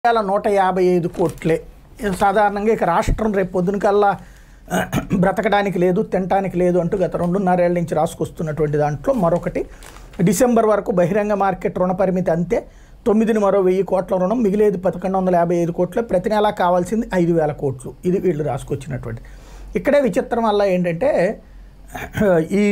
వేల నూట యాభై ఐదు కోట్లే సాధారణంగా ఇక రాష్ట్రం రేపు పొద్దున కల్లా బ్రతకడానికి లేదు తినడానికి లేదు అంటూ గత రెండున్నరేళ్ల నుంచి రాసుకొస్తున్నటువంటి దాంట్లో మరొకటి డిసెంబర్ వరకు బహిరంగ మార్కెట్ రుణ పరిమితి అంతే తొమ్మిదిని మరో వెయ్యి కోట్ల రుణం మిగిలేది పదకొండు వందల యాభై ఐదు కోట్లు ప్రతి నెల కావాల్సింది ఐదు వేల కోట్లు ఇది వీళ్ళు రాసుకొచ్చినటువంటి ఇక్కడే విచిత్రం వల్ల ఏంటంటే ఈ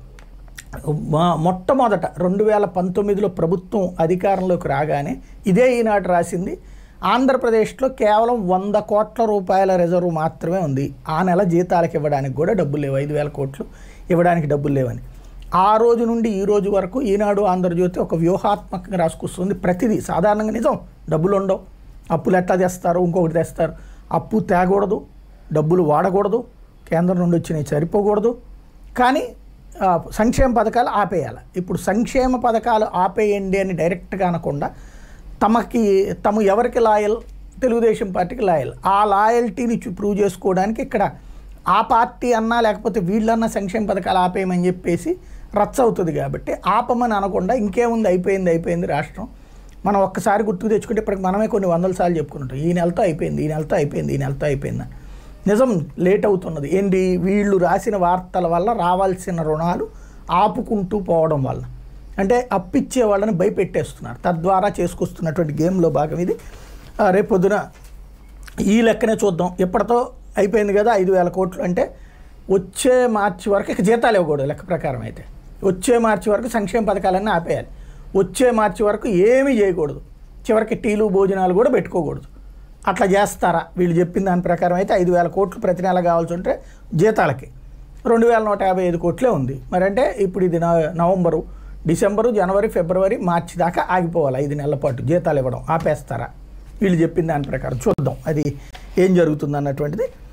మా- మొట్టమొదట రెండు వేల పంతొమ్మిదిలో ప్రభుత్వం అధికారంలోకి రాగానే ఇదే ఈనాడు రాసింది ఆంధ్రప్రదేశ్లో కేవలం వంద కోట్ల రూపాయల రిజర్వ్ మాత్రమే ఉంది ఆ నెల జీతాలకు ఇవ్వడానికి కూడా డబ్బులు లేవు ఐదు వేల కోట్లు ఇవ్వడానికి డబ్బులు లేవని ఆ రోజు నుండి ఈ రోజు వరకు ఈనాడు ఆంధ్రజ్యోతి ఒక వ్యూహాత్మకంగా రాసుకొస్తుంది ప్రతిదీ సాధారణంగా నిజం డబ్బులు ఉండవు అప్పులు ఎట్లా తెస్తారు ఇంకొకటి తెస్తారు అప్పు తేకూడదు డబ్బులు వాడకూడదు కేంద్రం నుండి వచ్చినవి సరిపోకూడదు కానీ ఆ, సంక్షేమ పథకాలు ఆపేయాలి ఇప్పుడు సంక్షేమ పథకాలు ఆపేయండి అని డైరెక్ట్గా అనకుండా తమకి తమ ఎవరికి లాయల్ తెలుగుదేశం పార్టీకి లాయల్ ఆ లాయల్టీని చూ- ప్రూవ్ చేసుకోవడానికి ఇక్కడ ఆ పార్టీ అన్నా లేకపోతే వీళ్ళన్నా సంక్షేమ పథకాలు ఆపేయమని చెప్పేసి రచ్చ అవుతుంది కాబట్టి ఆపమని అనకుండా ఇంకేముంది అయిపోయింది అయిపోయింది రాష్ట్రం మనం ఒక్కసారి గుర్తుకు తెచ్చుకుంటే ఇప్పటికి మనమే కొన్ని వందల సార్లు చెప్పుకుంటాం ఈ నెలతో అయిపోయింది ఈ నెలతో అయిపోయింది ఈ నెలతో అయిపోయింది నిజం లేట్ అవుతున్నది ఏంటి వీళ్ళు రాసిన వార్తల వల్ల రావాల్సిన రుణాలు ఆపుకుంటూ పోవడం వల్ల అంటే అప్పిచ్చే వాళ్ళని భయపెట్టేస్తున్నారు తద్వారా చేసుకొస్తున్నటువంటి గేమ్లో భాగం ఇది ఆ, రేపు పొద్దున ఈ లెక్కనే చూద్దాం ఎప్పటితో అయిపోయింది కదా ఐదు వేల కోట్లు అంటే వచ్చే మార్చి వరకు ఇక జీతాలు ఇవ్వకూడదు లెక్క ప్రకారం అయితే వచ్చే మార్చి వరకు సంక్షేమ పథకాలన్నీ ఆపేయాలి వచ్చే మార్చి వరకు ఏమీ చేయకూడదు చివరికి టీలు భోజనాలు కూడా పెట్టుకోకూడదు అట్లా చేస్తారా వీళ్ళు చెప్పిన దాని ప్రకారం అయితే ఐదు వేల కోట్లు ప్రతి నెల కావాల్సి ఉంటే జీతాలకి రెండు వేల నూట యాభై ఐదు కోట్లే ఉంది మరి అంటే ఇప్పుడు ఇది నవ- నవంబరు డిసెంబరు జనవరి ఫిబ్రవరి మార్చి దాకా ఆగిపోవాలి ఐదు నెలల పాటు జీతాలు ఇవ్వడం ఆపేస్తారా వీళ్ళు చెప్పిన దాని ప్రకారం చూద్దాం అది ఏం జరుగుతుంది అన్నటువంటిది